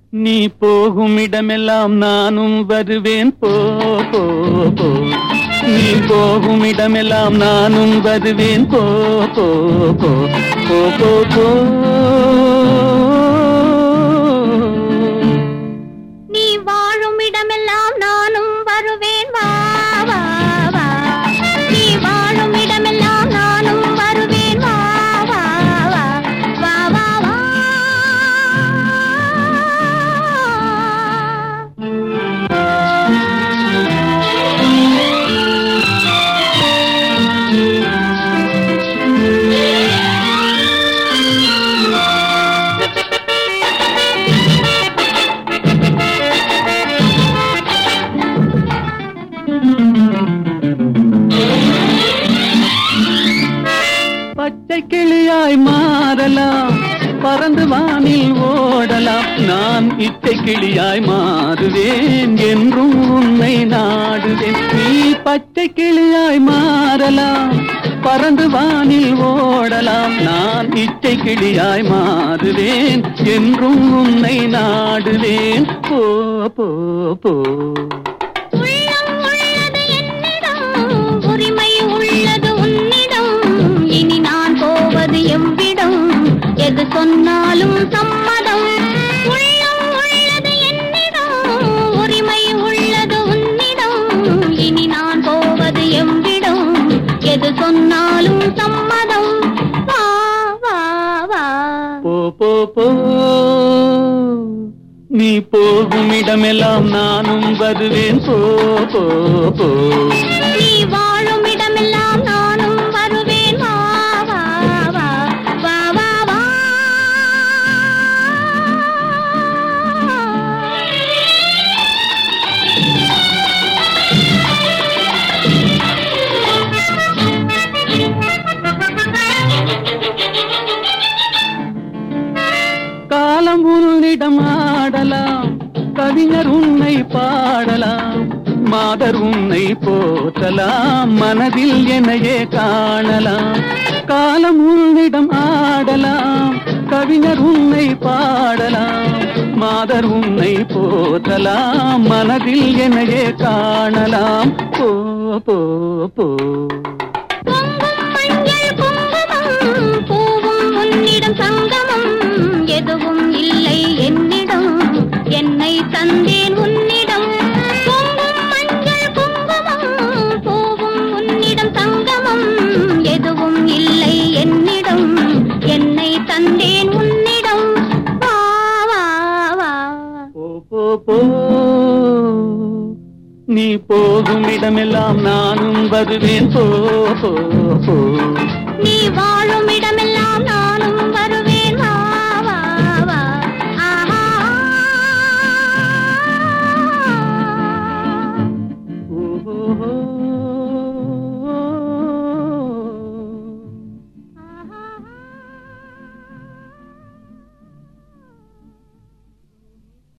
நீ போகும் இடமெல்லாம் நானும் வருவேன் போ போ போ நீ போகும் இடமெல்லாம் நானும் வருவேன் போ போ போ போ போ போ நீ வாழும் இடமெல்லாம் நானும் வருவேன் வா வா வா நீ வாழும் இடமெல்லாம் நானும் வருவேன் வா வா வா வா வா வா பச்சை கிளியாய் மாறலாம் பறந்து வானில் ஓடலாம் நான் இச்சை கிளியாய் மாறுவேன் என்றும் உன்னை நாடுவேன் நீ பச்சை கிளியாய் மாறலாம் பறந்து வானில் ஓடலாம் நான் இச்சை கிளியாய் மாறுவேன் என்றும் உன்னை நாடுவேன் போ போ போ உள்ளம் உள்ளது என்னிடம் உரிமை உள்ளது உன்னிடம் இனி நான் போவது எவ்விடம் எது சொன்னாலும் சம்மதம் உள்ளம் உள்ளது என்னிடம் உரிமை உள்ளது உன்னிடம் இனி நான் போவது எவ்விடம் எது சொன்னாலும் சம்மதம் வா வா வா போ போ போ நீ போகும் இடமெல்லாம் நானும் வருவேன் போ போ போ நீ வாழும் இடமெல்லாம் நானும் வருவேன் வா வா வா வா வா வா காலம் உன்னிடம் ஆடலாம் கவிஞர் உன்னை பாடலாம் மாதர் உன்னை போற்றலாம் மனதில் என்னையே காணலாம் காலம் உன்னிடம் ஆடலாம் கவிஞர் உன்னை பாடலாம் மாதர் உன்னை போற்றலாம் மனதில் என்னையே காணலாம் போ போ போ பொங்கும் மஞ்சள் குங்குமம் பூவும் உன்னிடம் சங்கமம் எதுவும் இல்லை என்னிடம் என்னை தந்தேன் உன்னிடம் பொங்கும் மஞ்சள் குங்குமம் பூவும் உன்னிடம் சங்கமம் எதுவும் இல்லை என்னிடம் என்னை தந்தேன் உன்னிடம் வா வா வா போ போ போ நீ போகும் இடமெல்லாம் நானும் வருவேன் போ போ போ நீ வாழும் இடமெல்லாம் நானும்